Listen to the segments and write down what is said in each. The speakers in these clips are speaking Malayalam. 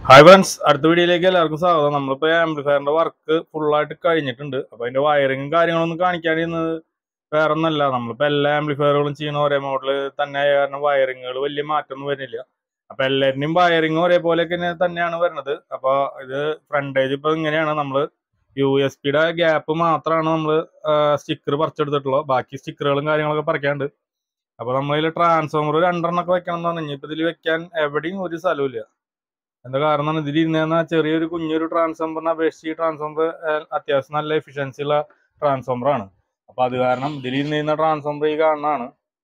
ഹായ് ഫ്രണ്ട്സ് അടുത്ത വീഡിയോയിലേക്ക് എല്ലാവർക്കും സ്വാഗതം നമ്മളിപ്പോ ആംപ്ലിഫയറിന്റെ വർക്ക് ഫുള്ളായിട്ട് കഴിഞ്ഞിട്ടുണ്ട് അപ്പൊ അതിന്റെ വയറിങ്ങും കാര്യങ്ങളൊന്നും കാണിക്കാണ്ടിരുന്നത് വേറെ ഒന്നല്ല നമ്മളിപ്പോ എല്ലാ ആംപ്ലിഫയറുകളും ചെയ്യുന്ന ഒരേ മോഡല് തന്നെ ആയ കാരണം വയറിങ്ങുകൾ വലിയ മാറ്റമൊന്നും വരുന്നില്ല അപ്പൊ എല്ലാവരുടെയും വയറിങ് ഒരേപോലെ തന്നെയാണ് വരുന്നത് അപ്പൊ ഇത് ഫ്രണ്ടേജ് ഇപ്പൊ ഇങ്ങനെയാണ് നമ്മള് യു എസ് പിയുടെ ഗ്യാപ്പ് മാത്രമാണ് നമ്മൾ സ്റ്റിക്കർ പറിച്ചെടുത്തിട്ടുള്ളത് ബാക്കി സ്റ്റിക്കറുകളും കാര്യങ്ങളൊക്കെ പറിക്കാണ്ട് അപ്പൊ നമ്മളിൽ ട്രാൻസ്ഫോമർ രണ്ടെണ്ണമൊക്കെ വെക്കണം എന്ന് പറഞ്ഞു ഇപ്പൊ ഇതിൽ വെക്കാൻ എവിടെയും ഒരു സ്ഥലമില്ല എന്താ കാരണം ഇതിൽ ഇരുന്ന ചെറിയൊരു കുഞ്ഞൊരു ട്രാൻസ്ഫോമറിനെ അപേക്ഷിച്ച് ഈ ട്രാൻസ്ഫോമർ അത്യാവശ്യം നല്ല എഫിഷ്യൻസി ഉള്ള ട്രാൻസ്ഫോമർ ആണ് അപ്പൊ അത് കാരണം ഇതിൽ ഇരുന്ന ട്രാൻസ്ഫോമർ ഈ കാണുന്നതാണ്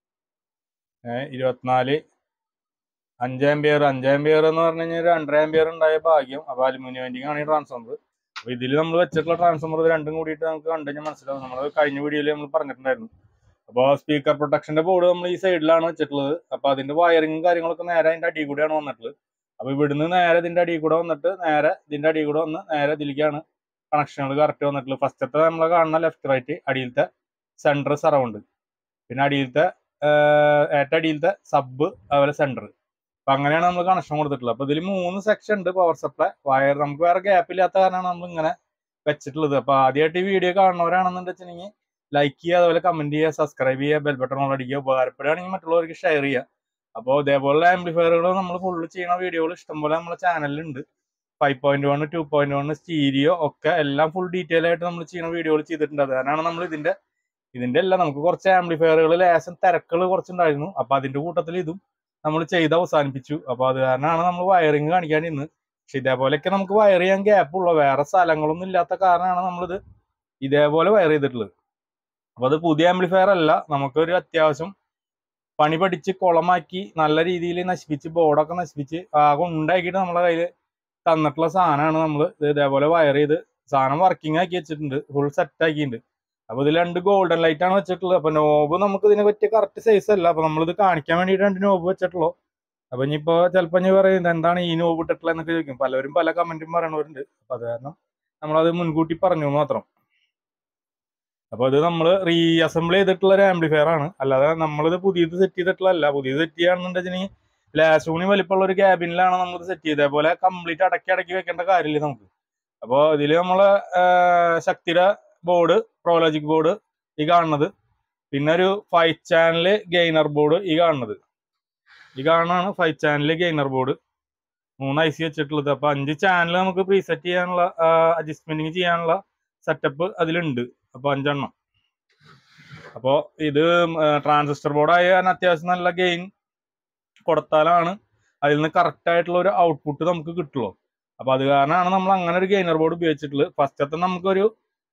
ഏഹ് ഇരുപത്തിനാല് അഞ്ച് ആംബിയർ അഞ്ച് ആംബിയർ എന്ന് പറഞ്ഞു കഴിഞ്ഞാൽ രണ്ടര ആംബിയർ ഉണ്ടായ ഭാഗ്യം അപ്പൊ അലുമിനിയം വെൻഡിങ് ആണ് ഈ ട്രാൻസ്ഫോമർ അപ്പൊ ഇതിൽ നമ്മൾ വെച്ചിട്ടുള്ള ട്രാൻസ്ഫോമർ ഇത് രണ്ടും കൂടിയിട്ട് നമുക്ക് കണ്ടു കഴിഞ്ഞാൽ മനസ്സിലാവും നമ്മൾ കഴിഞ്ഞ വീഡിയോയിൽ നമ്മൾ പറഞ്ഞിട്ടുണ്ടായിരുന്നു അപ്പോൾ സ്പീക്കർ പ്രൊട്ടക്ഷന്റെ ബോർഡ് നമ്മൾ ഈ സൈഡിലാണ് വെച്ചിട്ടുള്ളത് അപ്പൊ അതിന്റെ വയറിങ്ങും കാര്യങ്ങളൊക്കെ നേരെ അതിന്റെ അടിയിൽ കൂടെയാണ് വന്നിട്ടുള്ളത് അപ്പൊ ഇവിടുന്ന് നേരെ ഇതിന്റെ അടിയിൽ കൂടെ വന്നിട്ട് നേരെ ഇതിന്റെ അടിയിൽ കൂടെ വന്ന് നേരെ ഇതിലേക്കാണ് കണക്ഷനുകൾ കറക്റ്റ് വന്നിട്ടുള്ളത് ഫസ്റ്റത്തെ നമ്മൾ കാണുന്ന ലെഫ്റ്റ് റൈറ്റ് അടിയിലത്തെ സെന്റർ സറൗണ്ട് പിന്നെ അടിയിലത്തെ ആഹ് ഏറ്റവും അടിയിലത്തെ സബ് അതുപോലെ സെന്റർ അപ്പൊ അങ്ങനെയാണ് നമ്മൾ കണക്ഷൻ കൊടുത്തിട്ടുള്ളത് അപ്പൊ ഇതിൽ മൂന്ന് സെക്ഷൻ ഉണ്ട് പവർ സപ്ലൈ വയർ നമുക്ക് വേറെ ഗ്യാപ്പ് ഇല്ലാത്ത കാരണമാണ് നമ്മൾ ഇങ്ങനെ വെച്ചിട്ടുള്ളത് അപ്പൊ ആദ്യമായിട്ട് ഈ വീഡിയോ കാണുന്നവരാണെന്ന് വെച്ചിട്ടുണ്ടെങ്കിൽ ലൈക്ക് ചെയ്യുക അതുപോലെ കമന്റ് ചെയ്യുക സബ്സ്ക്രൈബ് ചെയ്യുക ബെൽ ബട്ടൺ ഓൺ അടിക്കുക ഉപകാരപ്പെടുകയാണെങ്കിൽ മറ്റുള്ളവർക്ക് ഷെയർ ചെയ്യുക അപ്പോൾ ഇതേപോലുള്ള ആംപ്ലിഫയറുകൾ നമ്മൾ ഫുള്ള് ചെയ്യുന്ന വീഡിയോകൾ ഇഷ്ടംപോലെ നമ്മുടെ ചാനലിലുണ്ട് five point one two point one stereo ഒക്കെ എല്ലാം ഫുൾ ഡീറ്റെയിൽ ആയിട്ട് നമ്മൾ ചെയ്യുന്ന വീഡിയോകൾ ചെയ്തിട്ടുണ്ട് അത് കാരണമാണ് നമ്മൾ ഇതിന്റെ ഇതിന്റെ അല്ല നമുക്ക് കുറച്ച് ആംപ്ലിഫയറുകൾ ലേശം തിരക്കുകൾ കുറച്ചുണ്ടായിരുന്നു അപ്പൊ അതിന്റെ കൂട്ടത്തിൽ ഇതും നമ്മൾ ചെയ്ത് അവസാനിപ്പിച്ചു അപ്പൊ അത് കാരണമാണ് നമ്മൾ വയറിങ് കാണിക്കാൻ ഇന്ന് പക്ഷെ ഇതേപോലെയൊക്കെ നമുക്ക് വയർ ചെയ്യാൻ ഗ്യാപ്പ് ഉള്ള വേറെ സ്ഥലങ്ങളൊന്നും ഇല്ലാത്ത കാരണമാണ് നമ്മളിത് ഇതേപോലെ വയർ ചെയ്തിട്ടുള്ളത് അപ്പൊ അത് പുതിയ ആംപ്ലിഫയർ അല്ല നമുക്കൊരു അത്യാവശ്യം പണി പഠിച്ച് കുളമാക്കി നല്ല രീതിയിൽ നശിപ്പിച്ച് ബോർഡൊക്കെ നശിപ്പിച്ച് ആകെ ഉണ്ടാക്കിയിട്ട് നമ്മളെ കയ്യിൽ തന്നിട്ടുള്ള സാധനമാണ് നമ്മൾ ഇതേപോലെ വയർ ചെയ്ത് സാധനം വർക്കിംഗ് ആക്കി വെച്ചിട്ടുണ്ട് ഫുൾ സെറ്റ് ആക്കിയിട്ടുണ്ട് അപ്പൊ ഇതിൽ രണ്ട് ഗോൾഡൻ ലൈറ്റ് ആണ് വെച്ചിട്ടുള്ളത് അപ്പൊ നോബ് നമുക്ക് ഇതിനെ പറ്റിയ കറക്റ്റ് സൈസ് അല്ല അപ്പൊ നമ്മളിത് കാണിക്കാൻ വേണ്ടിയിട്ട് രണ്ട് നോബ് വെച്ചിട്ടുള്ളൂ അപ്പൊ ഇനിയിപ്പോ ചിലപ്പോ ഞാൻ പറയുന്നത് എന്താണ് ഈ നോബ് ഇട്ടിട്ടുള്ളത് എന്നൊക്കെ ചോദിക്കും പലരും പല കമന്റും പറയണവരുണ്ട് അപ്പൊ അത് കാരണം നമ്മളത് മുൻകൂട്ടി പറഞ്ഞു എന്ന് മാത്രം അപ്പൊ ഇത് നമ്മൾ റീ അസംബിൾ ചെയ്തിട്ടുള്ള ഒരു ആംപ്ലിഫയർ ആണ് അല്ലാതെ നമ്മളിത് പുതിയത് സെറ്റ് ചെയ്തിട്ടുള്ളതല്ല പുതിയത് സെറ്റ് ചെയ്യുകയാണെന്നുണ്ടെങ്കിൽ ലാസൂണി വലിപ്പമുള്ള ഒരു ക്യാബിനിലാണ് നമ്മൾ സെറ്റ് ചെയ്തത് അതേപോലെ കംപ്ലീറ്റ് അടക്കി അടക്കി വെക്കേണ്ട കാര്യമില്ല നമുക്ക് അപ്പോൾ ഇതിൽ നമ്മള് ശക്തിയുടെ ബോർഡ് പ്രോലോജിക് ബോർഡ് ഈ കാണുന്നത് പിന്നെ ഒരു ഫൈവ് ചാനൽ ഗെയിനർ ബോർഡ് ഈ കാണുന്നത് ഈ കാണുന്നതാണ് ഫൈവ് ചാനൽ ഗെയിനർ ബോർഡ് മൂന്ന് ഐ സി വെച്ചിട്ടുള്ളത് അപ്പൊ അഞ്ച് ചാനൽ നമുക്ക് പ്രീസെറ്റ് ചെയ്യാനുള്ള അഡ്ജസ്റ്റ്മെന്റിങ് ചെയ്യാനുള്ള സെറ്റപ്പ് അതിലുണ്ട് അപ്പൊ അഞ്ചെണ്ണം അപ്പോ ഇത് ട്രാൻസിസ്റ്റർ ബോർഡായ കാരണം അത്യാവശ്യം നല്ല ഗെയിൻ കൊടുത്താലാണ് അതിൽ നിന്ന് കറക്റ്റ് ആയിട്ടുള്ള ഒരു ഔട്ട്പുട്ട് നമുക്ക് കിട്ടുള്ളൂ അപ്പൊ അത് കാരണമാണ് നമ്മൾ അങ്ങനെ ഒരു ഗെയിനർ ബോർഡ് ഉപയോഗിച്ചിട്ടുള്ളത് ഫസ്റ്റത്തെ നമുക്കൊരു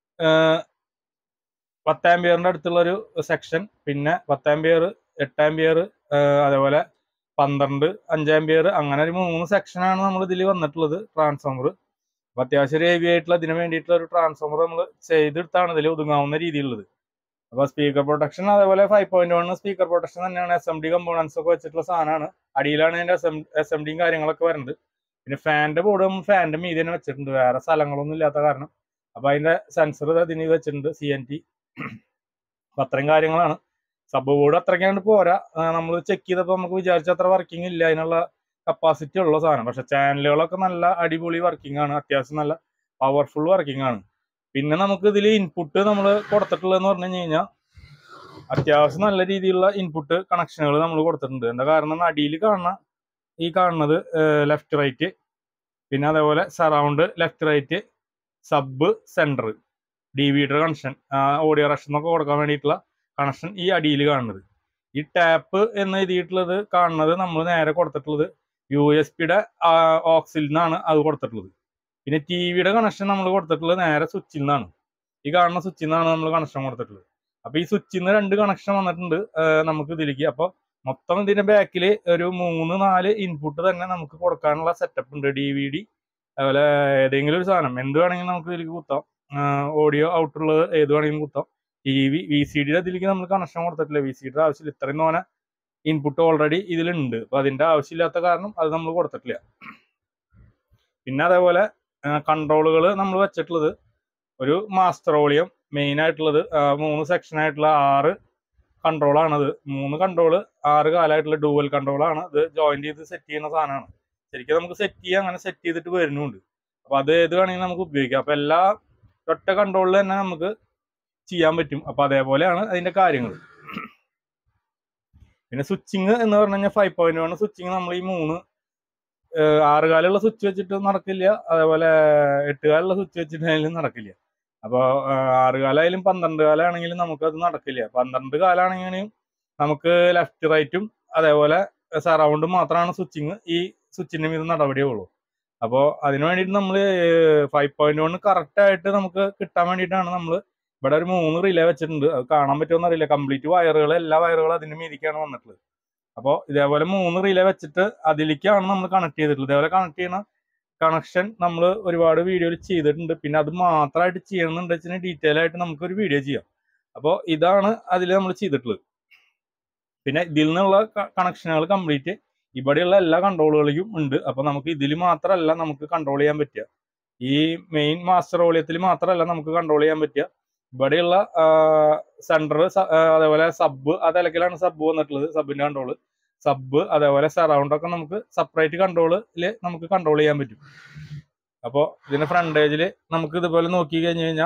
പത്താംബിയറിന്റെ അടുത്തുള്ള ഒരു സെക്ഷൻ പിന്നെ പത്താംബിയർ എട്ടാംബിയർ അതേപോലെ പന്ത്രണ്ട് അഞ്ചാംബിയർ അങ്ങനെ ഒരു മൂന്ന് സെക്ഷനാണ് നമ്മൾ ഇതിൽ വന്നിട്ടുള്ളത് ട്രാൻസ്ഫോമർ അപ്പൊ അത്യാവശ്യം ഒരു ഹെവി ആയിട്ടുള്ള ഇതിന് വേണ്ടിയിട്ടുള്ള ഒരു ട്രാൻസ്ഫോമർ നമ്മൾ ചെയ്തെടുത്താണ് ഇതിൽ ഒതുങ്ങാവുന്ന രീതിയിലുള്ളത് അപ്പൊ സ്പീക്കർ പ്രൊട്ടക്ഷൻ അതേപോലെ five point one speaker protection തന്നെയാണ് എസ് എം ഡി കമ്പോണൻസ് ഒക്കെ വെച്ചിട്ടുള്ള സാധനമാണ് അടിയിലാണ് അതിന്റെ എസ് എം എസ് എം ഡിയും കാര്യങ്ങളൊക്കെ വരുന്നത് പിന്നെ ഫാനിന്റെ ബോർഡ് നമ്മൾ ഫാനിന്റെ മീതി തന്നെ വെച്ചിട്ടുണ്ട് വേറെ സ്ഥലങ്ങളൊന്നും ഇല്ലാത്ത കാരണം അപ്പൊ അതിന്റെ സെൻസർ അതിന് വെച്ചിട്ടുണ്ട് സി എൻ ടി അപ്പൊ അത്രയും കാര്യങ്ങളാണ് സബ് ബോർഡ് അത്രയ്ക്കാണ്ട് പോരാ നമ്മൾ ചെക്ക് ചെയ്തപ്പോൾ നമുക്ക് വിചാരിച്ച അത്ര വർക്കിംഗ് ഇല്ല അതിനുള്ള കപ്പാസിറ്റി ഉള്ള സാധനം പക്ഷെ ചാനലുകളൊക്കെ നല്ല അടിപൊളി വർക്കിംഗ് ആണ് അത്യാവശ്യം നല്ല പവർഫുൾ വർക്കിംഗ് ആണ് പിന്നെ നമുക്ക് ഇതിൽ ഇൻപുട്ട് നമ്മൾ കൊടുത്തിട്ടുള്ളതെന്ന് പറഞ്ഞു കഴിഞ്ഞാൽ അത്യാവശ്യം നല്ല രീതിയിലുള്ള ഇൻപുട്ട് കണക്ഷനുകൾ നമ്മൾ കൊടുത്തിട്ടുണ്ട് എന്താ കാരണം അടിയിൽ കാണുന്ന ഈ കാണുന്നത് ലെഫ്റ്റ് റൈറ്റ് പിന്നെ അതേപോലെ surround left right sub centre D വിയുടെ കണക്ഷൻ ഓഡിയോ റഷൻ എന്നൊക്കെ കൊടുക്കാൻ വേണ്ടിയിട്ടുള്ള കണക്ഷൻ ഈ അടിയിൽ കാണുന്നത് ഈ ടാപ്പ് എന്ന് എഴുതിയിട്ടുള്ളത് കാണുന്നത് നമ്മൾ നേരെ കൊടുത്തിട്ടുള്ളത് യു എസ് പിയുടെ ഓക്സിൽ നിന്നാണ് അത് കൊടുത്തിട്ടുള്ളത് പിന്നെ ടി വിയുടെ കണക്ഷൻ നമ്മൾ കൊടുത്തിട്ടുള്ളത് നേരെ സ്വിച്ചിൽ നിന്നാണ് ഈ കാണുന്ന സ്വിച്ചിൽ നിന്നാണ് നമ്മൾ കണക്ഷൻ കൊടുത്തിട്ടുള്ളത് അപ്പൊ ഈ സ്വിച്ചിൽ നിന്ന് രണ്ട് കണക്ഷൻ വന്നിട്ടുണ്ട് നമുക്ക് ഇതിലേക്ക് അപ്പൊ മൊത്തം ഇതിന്റെ ബാക്കിൽ ഒരു മൂന്ന് നാല് ഇൻപുട്ട് തന്നെ നമുക്ക് കൊടുക്കാനുള്ള സെറ്റപ്പ് ഉണ്ട് ഡി വി ഡി അതുപോലെ ഏതെങ്കിലും ഒരു സാധനം എന്ത് വേണമെങ്കിലും നമുക്ക് ഇതിലേക്ക് കുത്താം ഓഡിയോ ഔട്ടുള്ളത് ഏത് വേണമെങ്കിലും കുത്താം ടി വി വി സി ഡിയുടെ ഇതിലേക്ക് നമ്മൾ കണക്ഷൻ കൊടുത്തിട്ടില്ല വി സി ഡിയുടെ ആവശ്യമില്ല ഇത്രയും തോനെ ഇൻപുട്ട് ഓൾറെഡി ഇതിലുണ്ട് അപ്പൊ അതിന്റെ ആവശ്യമില്ലാത്ത കാരണം അത് നമ്മൾ കൊടുത്തിട്ടില്ല പിന്നെ അതേപോലെ കൺട്രോളുകൾ നമ്മൾ വെച്ചിട്ടുള്ളത് ഒരു മാസ്റ്റർ വോളിയം മെയിൻ ആയിട്ടുള്ളത് മൂന്ന് സെക്ഷൻ ആയിട്ടുള്ള ആറ് കൺട്രോളാണത് മൂന്ന് കൺട്രോള് ആറ് കാലമായിട്ടുള്ള ഡുവൽ കൺട്രോളാണ് ഇത് ജോയിന്റ് ചെയ്ത് സെറ്റ് ചെയ്യുന്ന സാധനമാണ് ശരിക്കും നമുക്ക് സെറ്റ് ചെയ്യാം അങ്ങനെ സെറ്റ് ചെയ്തിട്ട് വരുന്നുണ്ട് അപ്പൊ അത് ഏത് വേണമെങ്കിലും നമുക്ക് ഉപയോഗിക്കാം അപ്പൊ എല്ലാ ഒറ്റ കൺട്രോളിൽ തന്നെ നമുക്ക് ചെയ്യാൻ പറ്റും അപ്പൊ അതേപോലെയാണ് അതിന്റെ കാര്യങ്ങൾ പിന്നെ സ്വിച്ചിങ് എന്ന് പറഞ്ഞു കഴിഞ്ഞാൽ ഫൈവ് പോയിന്റ് വൺ സ്വിച്ചിങ് നമ്മൾ ഈ മൂന്ന് ഏഹ് ആറ് കാലുള്ള സ്വിച്ച് വെച്ചിട്ട് നടക്കില്ല അതേപോലെ എട്ട് കാലുള്ള സ്വിച്ച് വെച്ചിട്ടായാലും നടക്കില്ല അപ്പോൾ ആറ് കാലായാലും പന്ത്രണ്ട് കാലാണെങ്കിലും നമുക്കത് നടക്കില്ല പന്ത്രണ്ട് കാലാണെങ്കിലും നമുക്ക് ലെഫ്റ്റ് റൈറ്റും അതേപോലെ സറൗണ്ടും മാത്രമാണ് സ്വിച്ചിങ് ഈ സ്വിച്ചിന്റെ മീത് നടപടിയുള്ളൂ അപ്പോൾ അതിന് വേണ്ടിയിട്ട് നമ്മൾ ഫൈവ് പോയിന്റ് വൺ കറക്റ്റ് ആയിട്ട് നമുക്ക് കിട്ടാൻ വേണ്ടിയിട്ടാണ് നമ്മൾ ഇവിടെ ഒരു മൂന്ന് റിലേ വെച്ചിട്ടുണ്ട് അത് കാണാൻ പറ്റുമോ അറിയില്ല കംപ്ലീറ്റ് വയറുകൾ എല്ലാ വയറുകളും അതിന്റെ മീതിക്കാണ് വന്നിട്ടുള്ളത് അപ്പോൾ ഇതേപോലെ മൂന്ന് റിലേ വെച്ചിട്ട് അതിലേക്കാണ് നമ്മൾ കണക്ട് ചെയ്തിട്ടുള്ളത് ഇതേപോലെ കണക്ട് ചെയ്യുന്ന കണക്ഷൻ നമ്മൾ ഒരുപാട് വീഡിയോയിൽ ചെയ്തിട്ടുണ്ട് പിന്നെ അത് മാത്രമായിട്ട് ചെയ്യണമെന്നുണ്ട് വെച്ചാൽ ഡീറ്റെയിൽ ആയിട്ട് നമുക്ക് ഒരു വീഡിയോ ചെയ്യാം അപ്പോൾ ഇതാണ് അതിൽ നമ്മൾ ചെയ്തിട്ടുള്ളത് പിന്നെ ഇതിൽ നിന്നുള്ള കണക്ഷനുകൾ കംപ്ലീറ്റ് ഇവിടെയുള്ള എല്ലാ കൺട്രോളുകളിലും ഉണ്ട് അപ്പൊ നമുക്ക് ഇതിൽ മാത്രമല്ല നമുക്ക് കൺട്രോൾ ചെയ്യാൻ പറ്റുക ഈ മെയിൻ മാസ്റ്റർ വോളിയത്തിൽ മാത്രമല്ല നമുക്ക് കൺട്രോൾ ചെയ്യാൻ പറ്റുക ഇവിടെയുള്ള സെൻറ്റർ അതേപോലെ സബ് ആ തലക്കിലാണ് സബ് വന്നിട്ടുള്ളത് സബിന്റെ കൺട്രോള് സബ് അതേപോലെ സറൗണ്ട് ഒക്കെ നമുക്ക് സെപ്പറേറ്റ് കൺട്രോളിൽ നമുക്ക് കൺട്രോൾ ചെയ്യാൻ പറ്റും അപ്പോൾ ഇതിന്റെ ഫ്രണ്ടേജിൽ നമുക്ക് ഇതുപോലെ നോക്കി കഴിഞ്ഞ് കഴിഞ്ഞാൽ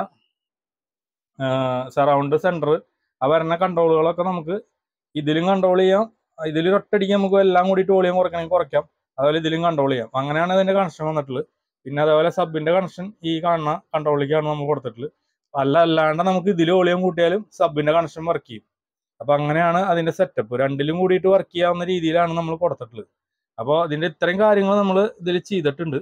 സറൗണ്ട് സെന്റർ ആ വരുന്ന കൺട്രോളുകളൊക്കെ നമുക്ക് ഇതിലും കൺട്രോൾ ചെയ്യാം ഇതിൽ ഒറ്റയടിക്ക് നമുക്ക് എല്ലാം കൂടിയിട്ട് വോളിയം കുറയ്ക്കണമെങ്കിൽ കുറയ്ക്കാം അതുപോലെ ഇതിലും കൺട്രോൾ ചെയ്യാം അങ്ങനെയാണ് ഇതിന്റെ കണക്ഷൻ വന്നിട്ടുള്ളത് പിന്നെ അതേപോലെ സബിന്റെ കണക്ഷൻ ഈ കാണുന്ന കൺട്രോളിലേക്കാണ് നമ്മൾ കൊടുത്തിട്ടുള്ളത് അല്ല അല്ലാണ്ട് നമുക്ക് ഇതിൽ വോളിയം കൂട്ടിയാലും സബിന്റെ കണക്ഷൻ വർക്ക് ചെയ്യും അപ്പൊ അങ്ങനെയാണ് അതിന്റെ സെറ്റപ്പ് രണ്ടിലും കൂടിയിട്ട് വർക്ക് ചെയ്യാവുന്ന രീതിയിലാണ് നമ്മൾ കൊടുത്തിട്ടുള്ളത് അപ്പോൾ അതിന്റെ ഇത്രയും കാര്യങ്ങൾ നമ്മൾ ഇതിൽ ചെയ്തിട്ടുണ്ട്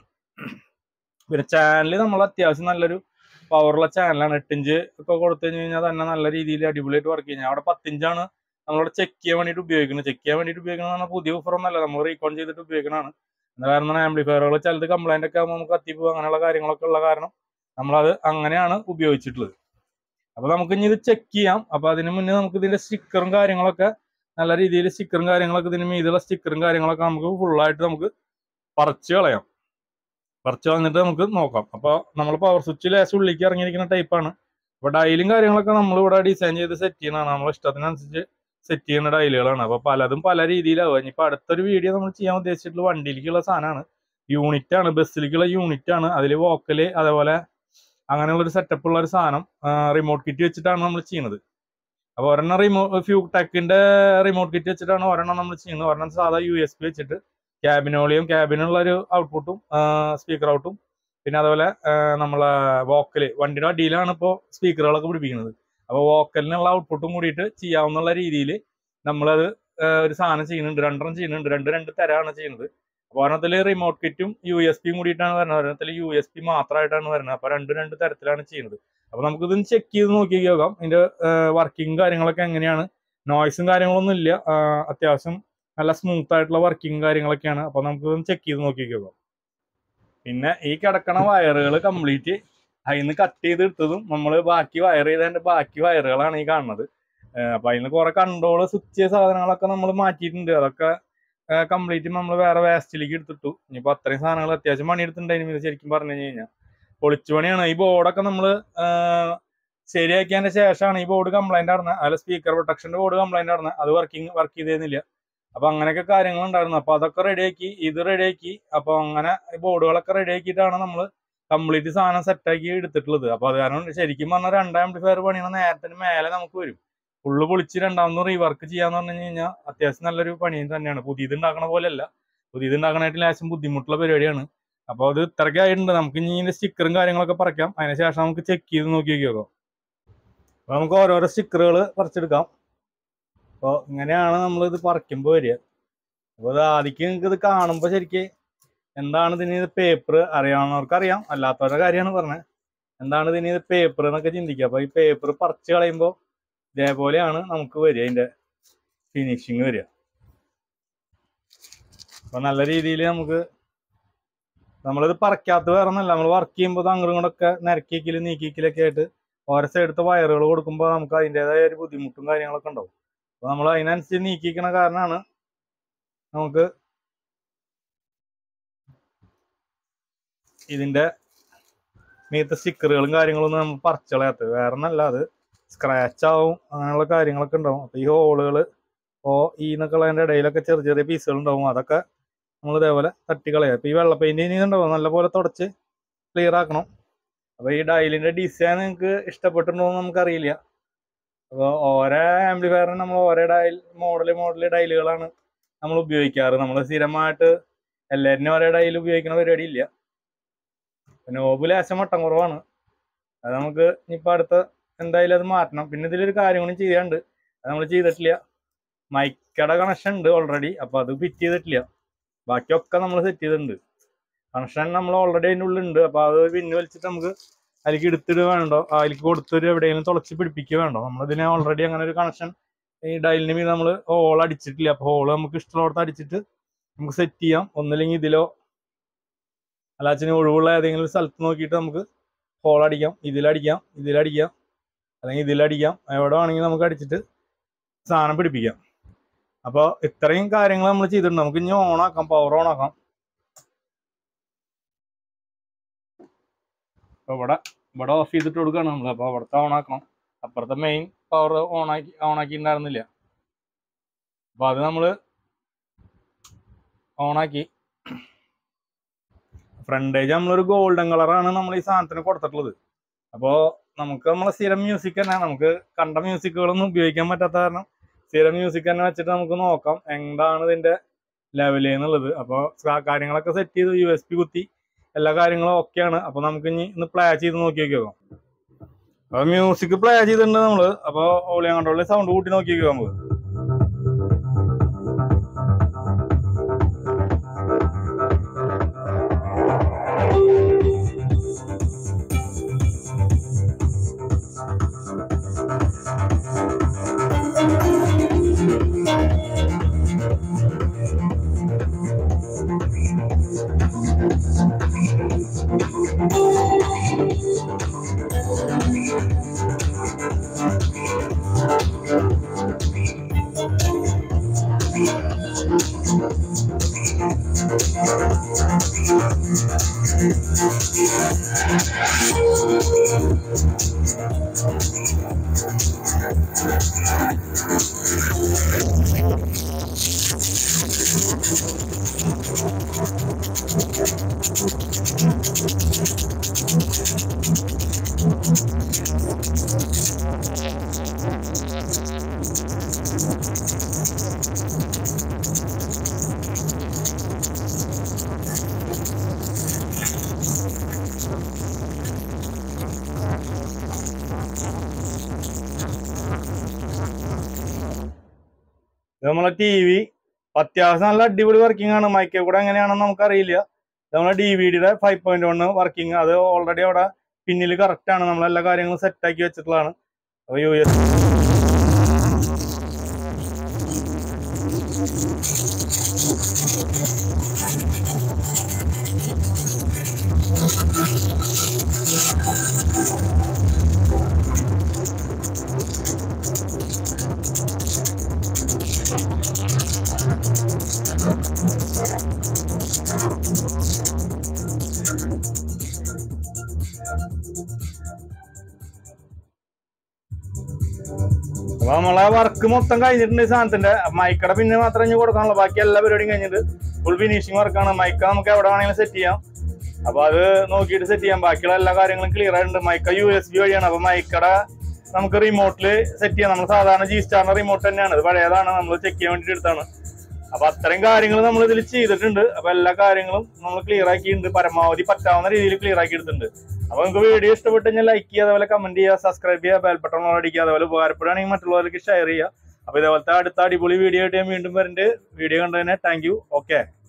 പിന്നെ ചാനൽ നമ്മൾ അത്യാവശ്യം നല്ലൊരു പവറുള്ള ചാനലാണ് എട്ടിഞ്ച് ഒക്കെ കൊടുത്തു കഴിഞ്ഞ് കഴിഞ്ഞാൽ തന്നെ നല്ല രീതിയിൽ അടിപൊളിയായിട്ട് വർക്ക് ചെയ്യുന്നത് അവിടെ പത്തിഞ്ചാണ് നമ്മളിവിടെ ചെക്ക് ചെയ്യാൻ വേണ്ടിയിട്ട് ഉപയോഗിക്കുന്നത് ചെക്ക് ചെയ്യാൻ വേണ്ടിയിട്ട് ഉപയോഗിക്കുന്നത് പുതിയ ഓഫർ ഒന്നല്ല നമ്മൾ റീകോൺ ചെയ്തിട്ട് ഉപയോഗിക്കുന്നതാണ് എന്താ കാരണം ആംപ്ലിഫയറുകൾ ചിലത് കംപ്ലൈന്റ് ഒക്കെ ആകുമ്പോൾ നമുക്ക് കത്തിപ്പോ അങ്ങനെയുള്ള കാര്യങ്ങളൊക്കെ ഉള്ള കാരണം നമ്മളത് അങ്ങനെയാണ് ഉപയോഗിച്ചിട്ടുള്ളത് അപ്പൊ നമുക്ക് ഇനി ഇത് ചെക്ക് ചെയ്യാം അപ്പൊ അതിന് മുന്നേ നമുക്ക് ഇതിന്റെ സ്റ്റിക്കറും കാര്യങ്ങളൊക്കെ നല്ല രീതിയിൽ സ്റ്റിക്കറും കാര്യങ്ങളൊക്കെ ഇതിന് മീതുള്ള സ്റ്റിക്കറും കാര്യങ്ങളൊക്കെ നമുക്ക് ഫുള്ളായിട്ട് നമുക്ക് പറിച്ച് കളയാം പറിച്ച് കളഞ്ഞിട്ട് നമുക്ക് നോക്കാം അപ്പൊ നമ്മൾ പവർ സ്വിച്ച് ലേശം ഉള്ളിലേക്ക് ഇറങ്ങിയിരിക്കുന്ന ടൈപ്പാണ് അപ്പൊ ഡയലും കാര്യങ്ങളൊക്കെ നമ്മൾ ഇവിടെ ഡിസൈൻ ചെയ്ത് സെറ്റ് ചെയ്യുന്നതാണ് നമ്മളെ ഇഷ്ടത്തിനനുസരിച്ച് സെറ്റ് ചെയ്യുന്ന ഡയലുകളാണ് അപ്പൊ പലതും പല രീതിയിലാവും ഇനിയിപ്പോ അടുത്തൊരു വീഡിയോ നമ്മൾ ചെയ്യാൻ ഉദ്ദേശിച്ചിട്ടുള്ള വണ്ടിയിലേക്കുള്ള സാധനമാണ് യൂണിറ്റ് ആണ് ബസ്സിലേക്കുള്ള യൂണിറ്റ് ആണ് അതിൽ വോക്കല് അതേപോലെ അങ്ങനെയുള്ള ഒരു സെറ്റപ്പ് ഉള്ള ഒരു സാധനം റിമോട്ട് കിറ്റ് വെച്ചിട്ടാണ് നമ്മൾ ചെയ്യുന്നത് അപ്പൊ ഒരെണ്ണം റിമോ ഫ്യൂ ടെക്കിന്റെ റിമോട്ട് കിറ്റ് വെച്ചിട്ടാണ് ഒരെണ്ണം നമ്മൾ ചെയ്യുന്നത് ഒരെണ്ണം സാധാ യു എസ് പി വെച്ചിട്ട് ക്യാബിനോളിയും ക്യാബിനുള്ള ഒരു ഔട്ട്പുട്ടും സ്പീക്കർ ഔട്ടും പിന്നെ അതുപോലെ ആ, നമ്മളെ വോക്കല് വണ്ടിയുടെ അടിയിലാണ് ഇപ്പോൾ സ്പീക്കറുകളൊക്കെ പിടിപ്പിക്കുന്നത് അപ്പോൾ വോക്കലിനുള്ള ഔട്ട്പുട്ടും കൂടിയിട്ട് ചെയ്യാവുന്ന രീതിയിൽ നമ്മളത് ആ, ഒരു സാധനം ചെയ്യുന്നുണ്ട് രണ്ടെണ്ണം ചെയ്യുന്നുണ്ട് രണ്ട് രണ്ട് തരമാണ് ചെയ്യുന്നത് അപ്പോൾ ഒരെണ്ണത്തിൽ റിമോട്ട് കിറ്റും യു എസ് പിയും കൂടിയിട്ടാണ് വരുന്നത് ഒരെണ്ണത്തിൽ യു എസ് പി മാത്രമായിട്ടാണ് വരുന്നത് അപ്പോൾ രണ്ട് രണ്ട് തരത്തിലാണ് ചെയ്യുന്നത് അപ്പോൾ നമുക്കിതൊന്ന് ചെക്ക് ചെയ്ത് നോക്കി നോക്കാം ഇതിന്റെ വർക്കിംഗ് കാര്യങ്ങളൊക്കെ എങ്ങനെയാണ് നോയ്സും കാര്യങ്ങളൊന്നും ഇല്ല ആ, അത്യാവശ്യം നല്ല സ്മൂത്ത് ആയിട്ടുള്ള വർക്കിംഗ് കാര്യങ്ങളൊക്കെയാണ് അപ്പോൾ നമുക്കിതൊന്ന് ചെക്ക് ചെയ്ത് നോക്കി നോക്കാം പിന്നെ ഈ കിടക്കണ വയറുകൾ കംപ്ലീറ്റ് അതിന്ന് കട്ട് ചെയ്ത് എടുത്തതും നമ്മൾ ബാക്കി വയർ ചെയ്തതിന്റെ ബാക്കി വയറുകളാണ് ഈ കാണുന്നത് ഏഹ് അപ്പൊ അതിന് കുറെ കൺട്രോള് സ്വിച്ച് സാധനങ്ങളൊക്കെ നമ്മൾ മാറ്റിയിട്ടുണ്ട് അതൊക്കെ കംപ്ലീറ്റ് നമ്മൾ വേറെ വേസ്റ്റിലേക്ക് എടുത്തിട്ടു ഇനിയിപ്പോ അത്രയും സാധനങ്ങൾ അത്യാവശ്യം പണിയെടുത്തിട്ടുണ്ടായിരുന്നു ഇത് ശരിക്കും പറഞ്ഞു കഴിഞ്ഞാൽ പൊളിച്ചു പണിയാണ് ഈ ബോർഡൊക്കെ നമ്മൾ ശരിയാക്കിയതിന്റെ ശേഷമാണ് ഈ ബോർഡ് കംപ്ലൈന്റ് ആയിരുന്നത് അതിൽ സ്പീക്കർ പ്രൊട്ടക്ഷന്റെ ബോർഡ് കംപ്ലൈന്റ് ആയിരുന്നത് അത് വർക്കിംഗ് വർക്ക് ചെയ്തിരുന്നില്ല അപ്പൊ അങ്ങനെയൊക്കെ കാര്യങ്ങൾ ഉണ്ടായിരുന്നു അപ്പൊ അതൊക്കെ റെഡിയാക്കി ഇത് റെഡിയാക്കി അപ്പൊ അങ്ങനെ ബോർഡുകളൊക്കെ റെഡിയാക്കിയിട്ടാണ് നമ്മൾ കംപ്ലീറ്റ് സാധനം സെറ്റാക്കി എടുത്തിട്ടുള്ളത് അപ്പൊ അത് കാരണം ശരിക്കും പറഞ്ഞാൽ രണ്ടാം ആംപ്ലിഫയർ പണിയണ നേരത്തിന് മേലെ നമുക്ക് വരും ഫുള്ള് പൊളിച്ച് രണ്ടാമത് റീവർക്ക് ചെയ്യാന്ന് പറഞ്ഞു കഴിഞ്ഞാൽ അത്യാവശ്യം നല്ലൊരു പണി തന്നെയാണ് പുതിയത് ഉണ്ടാക്കണ പോലെയല്ല പുതിയത് ഉണ്ടാക്കണായിട്ട് ലേശം ബുദ്ധിമുട്ടുള്ള പരിപാടിയാണ് അപ്പോൾ അത് ഇത്രയ്ക്ക് ആയിട്ടുണ്ട് നമുക്ക് ഇനി ഇതിന്റെ സ്റ്റിക്കറും കാര്യങ്ങളൊക്കെ പറിക്കാം അതിന് ശേഷം നമുക്ക് ചെക്ക് ചെയ്ത് നോക്കി നോക്കിയോ അപ്പൊ നമുക്ക് ഓരോരോ സ്റ്റിക്കറുകൾ പറിച്ചെടുക്കാം അപ്പോൾ ഇങ്ങനെയാണ് നമ്മൾ ഇത് പറിക്കുമ്പോൾ വരിക അപ്പോൾ ഇത് ആദ്യം നിങ്ങൾക്ക് ഇത് കാണുമ്പോൾ ശരിക്ക് എന്താണ് ഇതിന് ഇത് പേപ്പർ അറിയാവുന്നവർക്ക് അറിയാം അല്ലാത്തവരുടെ കാര്യമാണ് പറഞ്ഞത് എന്താണ് ഇതിന് ഇത് പേപ്പർ എന്നൊക്കെ ചിന്തിക്കുക അപ്പോൾ ഈ പേപ്പർ പറിച്ച് കളയുമ്പോൾ ഇതേപോലെയാണ് നമുക്ക് വരിക അതിന്റെ ഫിനിഷിങ് വരിക അപ്പൊ നല്ല രീതിയിൽ നമുക്ക് നമ്മളിത് പറിക്കാത്ത വേറെ ഒന്നല്ല നമ്മൾ വർക്ക് ചെയ്യുമ്പോൾ അങ്ങോട്ടും ഇങ്ങോട്ടൊക്കെ നിരക്കിക്കലും നീക്കിക്കലൊക്കെ ആയിട്ട് ഓരോ സൈഡത്തെ വയറുകൾ കൊടുക്കുമ്പോൾ നമുക്ക് അതിൻ്റെതായ ഒരു ബുദ്ധിമുട്ടും കാര്യങ്ങളൊക്കെ ഉണ്ടാവും അപ്പൊ നമ്മൾ അതിനനുസരിച്ച് നീക്കിക്കണ കാരണമാണ് നമുക്ക് ഇതിന്റെ മീത്ത സ്റ്റിക്കറുകളും കാര്യങ്ങളൊന്നും നമ്മൾ പറിച്ചു കളയാത്തത് വേറെ ഒന്നല്ല അത് സ്ക്രാച്ച് ആവും അങ്ങനെയുള്ള കാര്യങ്ങളൊക്കെ ഉണ്ടാവും അപ്പൊ ഈ ഹോളുകൾ ഓ ഈ എന്നൊക്കെ ഉള്ളതിന്റെ ഇടയിലൊക്കെ ചെറിയ ചെറിയ പീസുകൾ ഉണ്ടാവും അതൊക്കെ നമ്മൾ ഇതേപോലെ തട്ടിക്കളയുക ഇപ്പൊ ഈ വെള്ള പെയിന്റ് ഇനി ഉണ്ടാവും നല്ലപോലെ തുടച്ച് ക്ലിയർ ആക്കണം അപ്പൊ ഈ ഡയലിന്റെ ഡിസൈൻ നിങ്ങൾക്ക് ഇഷ്ടപ്പെട്ടിട്ടുണ്ടോ എന്ന് നമുക്കറിയില്ല അപ്പോൾ ഓരോ ആംപ്ലിഫയറിന് നമ്മൾ ഓരോ ഡയൽ മോഡൽ മോഡൽ ഡയലുകളാണ് നമ്മൾ ഉപയോഗിക്കാറ് നമ്മൾ സ്ഥിരമായിട്ട് എല്ലാവരും ഒരേ ഡയൽ ഉപയോഗിക്കുന്ന പരിപാടി ഇല്ല പിന്നെ ഓബ് ലേശം മട്ടം കുറവാണ് അത് നമുക്ക് ഇനിയിപ്പോൾ അടുത്ത എന്തായാലും അത് മാറ്റണം പിന്നെ ഇതിലൊരു കാര്യം കൂടി ചെയ്യാണ്ട് അത് നമ്മൾ ചെയ്തിട്ടില്ല മൈക്കയുടെ കണക്ഷൻ ഉണ്ട് ഓൾറെഡി അപ്പോൾ അത് ഫിറ്റ് ചെയ്തിട്ടില്ല ബാക്കിയൊക്കെ നമ്മൾ സെറ്റ് ചെയ്തിട്ടുണ്ട് കണക്ഷൻ നമ്മൾ ഓൾറെഡി അതിൻ്റെ ഉള്ളിൽ ഉണ്ട് അപ്പോൾ അത് പിന്നെ വലിച്ചിട്ട് നമുക്ക് അതിലേക്ക് എടുത്തിട്ട് വേണ്ടോ അതിലേക്ക് കൊടുത്തൊരു എവിടെയെങ്കിലും തുളച്ച് പിടിപ്പിക്കുക വേണ്ടോ നമ്മളിതിനെ ഓൾറെഡി അങ്ങനെ ഒരു കണക്ഷൻ ഈ ഡയലിന് മീത് നമ്മൾ ഹോൾ അടിച്ചിട്ടില്ല അപ്പോൾ ഹോൾ നമുക്ക് ഇഷ്ടമുള്ളടത്ത് അടിച്ചിട്ട് നമുക്ക് സെറ്റ് ചെയ്യാം ഒന്നില്ലെങ്കിൽ ഇതിലോ അല്ലാച്ചിന് ഒഴിവുള്ള ഏതെങ്കിലും ഒരു സ്ഥലത്ത് നോക്കിയിട്ട് നമുക്ക് ഹോൾ അടിക്കാം ഇതിലടിക്കാം ഇതിലടിക്കാം അല്ലെങ്കിൽ ഇതിലടിക്കാം എവിടെ വേണമെങ്കിൽ നമുക്ക് അടിച്ചിട്ട് സാധനം പിടിപ്പിക്കാം അപ്പോൾ ഇത്രയും കാര്യങ്ങൾ നമ്മൾ ചെയ്തിട്ടുണ്ട് നമുക്ക് ഇനി ഓണാക്കാം പവർ ഓണാക്കാം അപ്പോൾ ഇവിടെ ഇവിടെ ഓഫ് ചെയ്തിട്ട് കൊടുക്കുകയാണ് നമ്മൾ അപ്പോൾ അവിടുത്തെ ഓണാക്കണം അപ്പുറത്തെ മെയിൻ പവർ ഓണാക്കി ഓണാക്കിയിട്ടുണ്ടായിരുന്നില്ല അപ്പോൾ അത് നമ്മൾ ഓണാക്കി ഫ്രണ്ടേജ് നമ്മളൊരു ഗോൾഡൻ കളറാണ് നമ്മൾ ഈ സാധനത്തിന് കൊടുത്തിട്ടുള്ളത് അപ്പോൾ നമുക്ക് നമ്മളെ സ്ഥിരം മ്യൂസിക് തന്നെ നമുക്ക് കണ്ട മ്യൂസിക്കുകളൊന്നും ഉപയോഗിക്കാൻ പറ്റാത്ത കാരണം സ്ഥിരം മ്യൂസിക് തന്നെ വെച്ചിട്ട് നമുക്ക് നോക്കാം എന്താണ് ഇതിന്റെ ലെവല് എന്നുള്ളത് അപ്പോൾ കാര്യങ്ങളൊക്കെ സെറ്റ് ചെയ്ത് യു എസ് പി കുത്തി എല്ലാ കാര്യങ്ങളും ഓക്കെയാണ് അപ്പൊ നമുക്ക് ഇനി ഇന്ന് പ്ലേ ചെയ്ത് നോക്കി നോക്കിയോക്കാം അപ്പൊ മ്യൂസിക് പ്ലേ ചെയ്തിട്ടുണ്ട് നമ്മള് അപ്പൊ ഓളിയം കൺട്രോളിൽ സൗണ്ട് കൂട്ടി നോക്കി നോക്കിയോ നമുക്ക് ഇത് നമ്മളെ ടി വി അത്യാവശ്യം നല്ല അടിപൊളി വർക്കിംഗ് ആണ് മൈക്കെ കൂടെ എങ്ങനെയാണെന്ന് നമുക്കറിയില്ല ഇത് നമ്മളെ ഡി വി ഡിയുടെ ഫൈവ് പോയിന്റ് വൺ വർക്കിംഗ് അത് ഓൾറെഡി അവിടെ പിന്നിൽ കറക്റ്റ് ആണ് നമ്മൾ എല്ലാ കാര്യങ്ങളും സെറ്റ് ആക്കി വെച്ചിട്ടുള്ളതാണ് അപ്പോൾ യു എസ് അപ്പൊ നമ്മളെ വർക്ക് മൊത്തം കഴിഞ്ഞിട്ടുണ്ട് ഈ സാധനത്തിന്റെ മൈക്കടെ പിന്നെ മാത്രമേ ഇനി കൊടുക്കാനുള്ളൂ ബാക്കി എല്ലാ പരിപാടിയും കഴിഞ്ഞിട്ട് ഫുൾ ഫിനിഷിംഗ് വർക്കാണ് മൈക്ക നമുക്ക് എവിടെ വേണമെങ്കിലും സെറ്റ് ചെയ്യാം അപ്പൊ അത് നോക്കിയിട്ട് സെറ്റ് ചെയ്യാം ബാക്കിയുള്ള എല്ലാ കാര്യങ്ങളും ക്ലിയർ ആയിട്ടുണ്ട് മൈക്ക യു എസ് ബി വഴിയാണ് അപ്പൊ മൈക്കടെ നമുക്ക് റിമോട്ടില് സെറ്റ് ചെയ്യാം നമ്മൾ സാധാരണ ജി സ്റ്റാറിന്റെ റിമോട്ട് തന്നെയാണ് ഇത് പഴയതാണ് നമ്മൾ ചെക്ക് ചെയ്യാൻ വേണ്ടിട്ട് എടുത്താണ് അപ്പൊ അത്രയും കാര്യങ്ങൾ നമ്മൾ ഇതിൽ ചെയ്തിട്ടുണ്ട് അപ്പൊ എല്ലാ കാര്യങ്ങളും നമ്മൾ ക്ലിയർ ആക്കിയിട്ടുണ്ട് പരമാവധി പറ്റാവുന്ന രീതിയിൽ ക്ലിയർ ആക്കി എടുത്തിട്ടുണ്ട് അപ്പൊ നിങ്ങൾക്ക് വീഡിയോ ഇഷ്ടപ്പെട്ട് കഴിഞ്ഞാൽ ലൈക്ക് ചെയ്യുക അതുപോലെ കമന്റ് ചെയ്യുക സബ്സ്ക്രൈബ് ചെയ്യുക ബെൽ ബട്ടൺ അടിക്കുക അതുപോലെ ഉപകാരപ്പെടുകയാണെങ്കിൽ മറ്റുള്ളവർക്ക് ഷെയർ ചെയ്യുക അപ്പൊ ഇതേപോലത്തെ അടുത്ത അടിപൊളി വീഡിയോ ആയിട്ട് ഞാൻ വീണ്ടും വരുന്നുണ്ട് വീഡിയോ കണ്ടതിന് താങ്ക് യു ഓക്കെ